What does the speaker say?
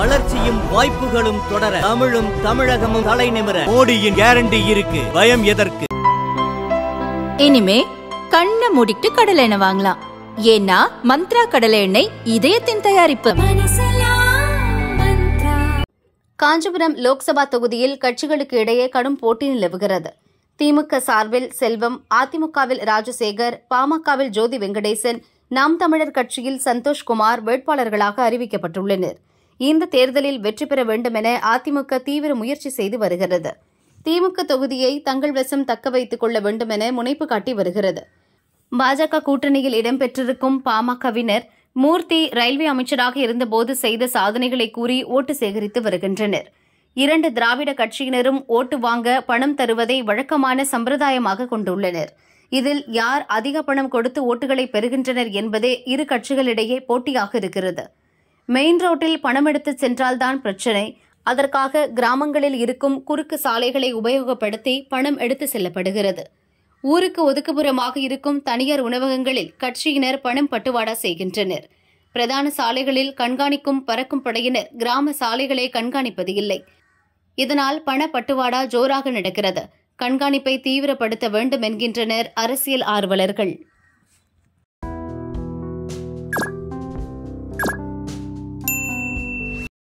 வளர்ச்சியும் வாய்ப்புகளும் தொடர தமிழும் தமிழகமும் தலை நிமிர மோடியின் கேரண்டி இருக்கு பயம் எதற்கு இனிமே கண்ணை மூடிட்டு கடலை எண்ணெய் வாங்கலாம் ஏன்னா மந்த்ரா கடலை எண்ணெய் இதயத்தின் தயாரிப்பு காஞ்சிபுரம் லோக்சபா தொகுதியில் கட்சிகளுக்கு இடையே கடும் போட்டி நிலவுகிறது திமுக சார்பில் செல்வம் அதிமுகவில் ராஜசேகர் பாமகவில் ஜோதி வெங்கடேசன் நாம் தமிழர் கட்சியில் சந்தோஷ்குமார் வேட்பாளர்களாக அறிவிக்கப்பட்டுள்ளனர் இந்த தேர்தலில் வெற்றி பெற வேண்டும் என அதிமுக தீவிர முயற்சி செய்து வருகிறது திமுக தொகுதியை தங்கள் வசம் தக்க வைத்துக் கொள்ள வேண்டும் என முனைப்பு காட்டி வருகிறது பாஜக கூட்டணியில் இடம்பெற்றிருக்கும் பாமகவினர் மூர்த்தி ரயில்வே அமைச்சராக இருந்தபோது செய்த சாதனைகளை கூறி ஓட்டு சேகரித்து வருகின்றனர் இரண்டு திராவிட கட்சியினரும் ஓட்டு வாங்க பணம் தருவதை வழக்கமான சம்பிரதாயமாக கொண்டுள்ளனர் இதில் யார் அதிக பணம் கொடுத்து ஓட்டுகளை பெறுகின்றனர் என்பதே இரு கட்சிகளிடையே போட்டியாக இருக்கிறது மெயின் ரோட்டில் பணம் எடுத்து சென்றால்தான் பிரச்சினை அதற்காக கிராமங்களில் இருக்கும் குறுக்கு சாலைகளை உபயோகப்படுத்தி பணம் எடுத்து செல்லப்படுகிறது ஊருக்கு ஒதுக்குப்புறமாக இருக்கும் தனியார் உணவகங்களில் கட்சியினர் பணம் பட்டுவாடா செய்கின்றனர் பிரதான சாலைகளில் கண்காணிக்கும் பறக்கும் படையினர் கிராம சாலைகளை கண்காணிப்பது இல்லை இதனால் பண பட்டுவாடா ஜோராக நடக்கிறது கண்காணிப்பை தீவிரப்படுத்த வேண்டும் என்கின்றனர் அரசியல் ஆர்வலர்கள்